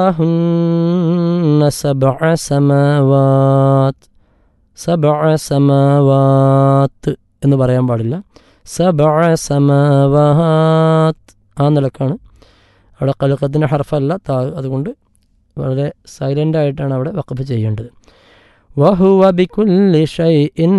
هن سبع سماوات سبع سماوات എന്ന് പറയാൻ പാടില്ല സബഅ സമാവാത്ത് ആ നിലക്കാണ് അവിടെ കലക്കത്തിൻ്റെ ഹർഫല്ല താ അതുകൊണ്ട് വളരെ സൈലൻ്റ് ആയിട്ടാണ് അവിടെ വക്കഫ് ചെയ്യേണ്ടത് വഹുവ ബികുല്ലി ഷൈഇൻ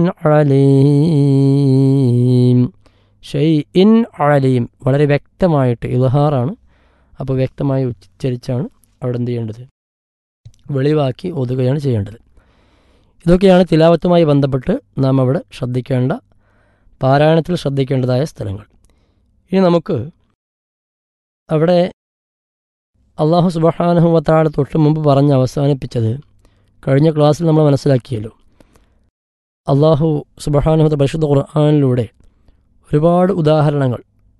അലീം ഷൈഇൻ അലീം വളരെ വ്യക്തമായിട്ട് ഇൽഹാറാണ് അപ്പോൾ വ്യക്തമായി ഉച്ചരിച്ചാണ് അവിടെ എന്ത് ചെയ്യേണ്ടത് വെളിവാക്കി ഒതുകയാണ് ചെയ്യേണ്ടത് ഇതൊക്കെയാണ് തിലാവത്തുമായി ബന്ധപ്പെട്ട് നാം അവിടെ ശ്രദ്ധിക്കേണ്ട പാരായണത്തിൽ ശ്രദ്ധിക്കേണ്ടതായ സ്ഥലങ്ങൾ ഇനി നമുക്ക് അവിടെ അള്ളാഹു സുബഹാനുഹുവത്താഴ തൊട്ട് മുമ്പ് പറഞ്ഞ് അവസാനിപ്പിച്ചത് കഴിഞ്ഞ ക്ലാസ്സിൽ നമ്മൾ മനസ്സിലാക്കിയല്ലോ അള്ളാഹു സുബഹാനുഹത്ത പരിശുദ്ധ ഖുർആാനിലൂടെ ഒരുപാട് ഉദാഹരണങ്ങൾ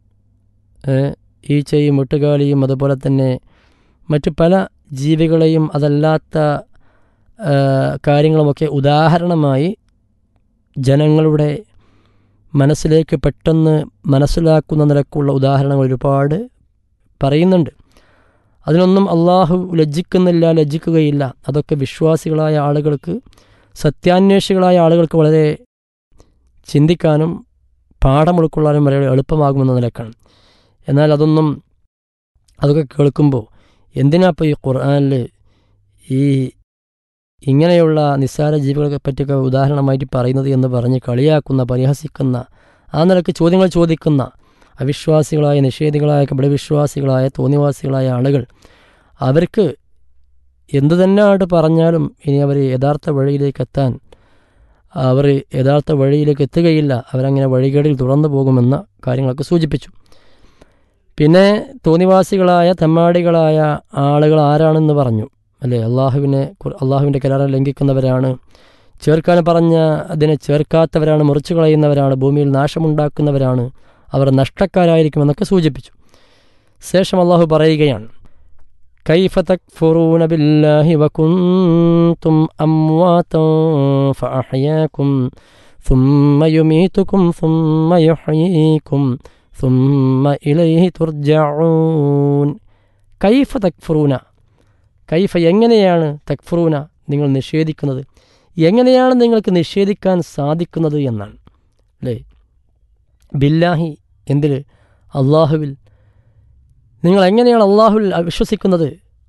ഈച്ചയും മുട്ടുകാലിയും അതുപോലെ തന്നെ മറ്റു പല ജീവികളെയും അതല്ലാത്ത കാര്യങ്ങളുമൊക്കെ ഉദാഹരണമായി ജനങ്ങളുടെ മനസ്സിലേക്ക് പെട്ടെന്ന് മനസ്സിലാക്കുന്ന നിലക്കുള്ള ഉദാഹരണങ്ങൾ ഒരുപാട് പറയുന്നുണ്ട് അതിനൊന്നും അള്ളാഹു ലജ്ജിക്കുന്നില്ല ലജ്ജിക്കുകയില്ല അതൊക്കെ വിശ്വാസികളായ ആളുകൾക്ക് സത്യാന്വേഷികളായ ആളുകൾക്ക് വളരെ ചിന്തിക്കാനും പാഠം ഉൾക്കൊള്ളാനും വളരെ എളുപ്പമാകുമെന്ന നിലക്കാണ് എന്നാൽ അതൊന്നും അതൊക്കെ കേൾക്കുമ്പോൾ എന്തിനാ ഇപ്പോൾ ഈ ഖുർആാനിൽ ഈ ഇങ്ങനെയുള്ള നിസ്സാര ജീവികളെ പറ്റിയൊക്കെ ഉദാഹരണമായിട്ട് പറയുന്നത് എന്ന് പറഞ്ഞ് കളിയാക്കുന്ന പരിഹസിക്കുന്ന ആ നിലക്ക് ചോദ്യങ്ങൾ ചോദിക്കുന്ന അവിശ്വാസികളായ നിഷേധികളായ കപടവിശ്വാസികളായ തോന്നിവാസികളായ ആളുകൾ അവർക്ക് എന്തു തന്നെയായിട്ട് പറഞ്ഞാലും ഇനി അവർ യഥാർത്ഥ വഴിയിലേക്ക് എത്താൻ അവർ യഥാർത്ഥ വഴിയിലേക്ക് എത്തുകയില്ല അവരങ്ങനെ വഴികേടിൽ തുറന്നു പോകുമെന്ന കാര്യങ്ങളൊക്കെ സൂചിപ്പിച്ചു പിന്നെ തോന്നിവാസികളായ തെമ്മാടികളായ ആളുകൾ ആരാണെന്ന് പറഞ്ഞു അല്ലേ അള്ളാഹുവിനെ അള്ളാഹുവിൻ്റെ കരാറ് ലംഘിക്കുന്നവരാണ് ചേർക്കാൻ പറഞ്ഞ അതിനെ ചേർക്കാത്തവരാണ് മുറിച്ചു കളയുന്നവരാണ് ഭൂമിയിൽ നാശമുണ്ടാക്കുന്നവരാണ് അവർ നഷ്ടക്കാരായിരിക്കുമെന്നൊക്കെ സൂചിപ്പിച്ചു ശേഷം അള്ളാഹു പറയുകയാണ് كيف تكفرون بالله وكنتم أمواتا فأحياكم ثم يميتكم ثم يحييكم ثم إليه ترجعون كيف تكفرون കൈഫ എങ്ങനെയാണ് തക്ഫറൂന നിങ്ങൾ നിഷേധിക്കുന്നത് എങ്ങനെയാണ് നിങ്ങൾക്ക് നിഷേധിക്കാൻ സാധിക്കുന്നത് എന്നാണ് അല്ലേ ബില്ലാഹി എന്തിൽ അള്ളാഹുവിൽ നിങ്ങൾ എങ്ങനെയാണ് അള്ളാഹുവിൽ വിശ്വസിക്കുന്നത്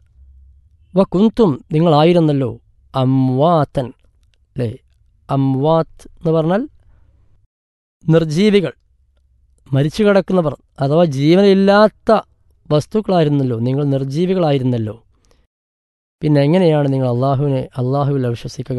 വ കുന്തും നിങ്ങളായിരുന്നല്ലോ അംവാത്തൻ അല്ലേ അംവാത്ത് എന്ന് പറഞ്ഞാൽ നിർജീവികൾ മരിച്ചു കിടക്കുന്നവർ അഥവാ ജീവനില്ലാത്ത വസ്തുക്കളായിരുന്നല്ലോ നിങ്ങൾ നിർജീവികളായിരുന്നല്ലോ പിന്നെ എങ്ങനെയാണ് നിങ്ങൾ അള്ളാഹുവിനെ അള്ളാഹുവിൽ വിശ്വസിക്കുക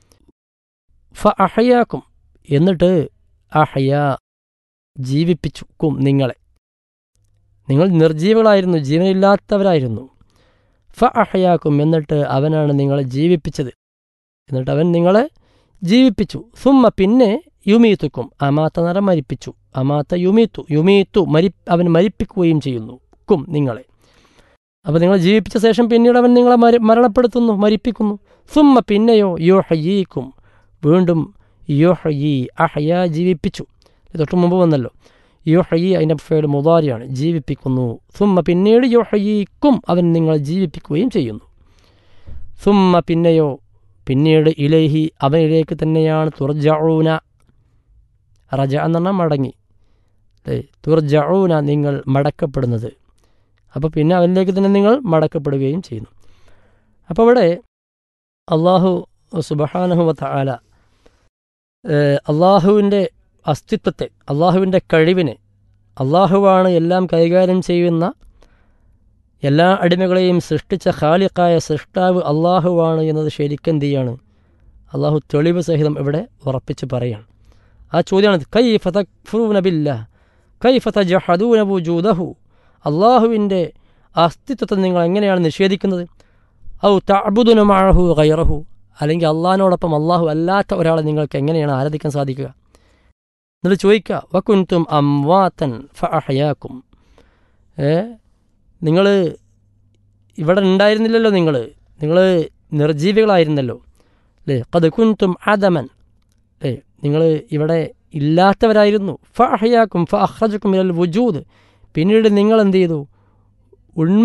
ഫ അഹയാക്കും എന്നിട്ട് അഹയ ജീവിപ്പിച്ചുക്കും നിങ്ങളെ നിങ്ങൾ നിർജീവികളായിരുന്നു ജീവനില്ലാത്തവരായിരുന്നു ഫ അഹയാക്കും എന്നിട്ട് അവനാണ് നിങ്ങളെ ജീവിപ്പിച്ചത് എന്നിട്ട് അവൻ നിങ്ങളെ ജീവിപ്പിച്ചു സുമ്മ പിന്നെ യുമീത്തുക്കും അമാത്ത നിറം മരിപ്പിച്ചു അമാത്ത യുമീത്തു യുമീത്തു മരി അവൻ മരിപ്പിക്കുകയും ചെയ്യുന്നു ക്കും നിങ്ങളെ അപ്പോൾ നിങ്ങൾ ജീവിപ്പിച്ച ശേഷം പിന്നീട് അവൻ നിങ്ങളെ മര മരണപ്പെടുത്തുന്നു മരിപ്പിക്കുന്നു സുമ്മ പിന്നെയോ യോഹയീക്കും വീണ്ടും യോഹയി അഹയ ജീവിപ്പിച്ചു തൊട്ട് മുമ്പ് വന്നല്ലോ യോഹയി അതിൻ്റെ ഫേഡ് മുതാരിയാണ് ജീവിപ്പിക്കുന്നു സുമ്മ പിന്നീട് യോഹയീക്കും അവൻ നിങ്ങളെ ജീവിപ്പിക്കുകയും ചെയ്യുന്നു സുമ്മ പിന്നെയോ പിന്നീട് ഇലഹി അവനിലേക്ക് തന്നെയാണ് തുർജഊന റജ എന്ന് പറഞ്ഞാൽ മടങ്ങി തുർജഊന നിങ്ങൾ മടക്കപ്പെടുന്നത് അപ്പോൾ പിന്നെ അവനിലേക്ക് തന്നെ നിങ്ങൾ മടക്കപ്പെടുകയും ചെയ്യുന്നു അപ്പോൾ അവിടെ അള്ളാഹു സുബഹാനുഹുവത്ത ആല അള്ളാഹുവിൻ്റെ അസ്തിത്വത്തെ അള്ളാഹുവിൻ്റെ കഴിവിനെ അള്ളാഹുവാണ് എല്ലാം കൈകാര്യം ചെയ്യുന്ന എല്ലാ അടിമകളെയും സൃഷ്ടിച്ച ഖാലിഖായ സൃഷ്ടാവ് അള്ളാഹുവാണ് എന്നത് ശരിക്കും ചെയ്യാണ് അള്ളാഹു തെളിവ് സഹിതം ഇവിടെ ഉറപ്പിച്ച് പറയാണ് ആ ചോദ്യമാണ് കൈ ഫതഫൂനബില്ല കൈ ഫത ജഹദൂനബുജൂദഹു അള്ളാഹുവിൻ്റെ അസ്തിത്വത്തെ നിങ്ങൾ എങ്ങനെയാണ് നിഷേധിക്കുന്നത് ഔ തഅബുദുനമാഹു ഗൈറഹു അല്ലെങ്കിൽ അള്ളാഹിനോടൊപ്പം അള്ളാഹു അല്ലാത്ത ഒരാളെ നിങ്ങൾക്ക് എങ്ങനെയാണ് ആരാധിക്കാൻ സാധിക്കുക എന്നിട്ട് ചോദിക്കുക വക്കുൻതും അംവാത്തൻ ഫഅഹയാക്കും ഏ നിങ്ങൾ ഇവിടെ ഉണ്ടായിരുന്നില്ലല്ലോ നിങ്ങൾ നിങ്ങൾ നിർജീവികളായിരുന്നല്ലോ അല്ലേ കത് കുൻതും ആദമൻ അല്ലേ നിങ്ങൾ ഇവിടെ ഇല്ലാത്തവരായിരുന്നു ഫ അഹയാക്കും ഫ അഹ്റജക്കും ഇലൽ വുജൂദ് പിന്നീട് നിങ്ങൾ എന്ത് ചെയ്തു ഉണ്മ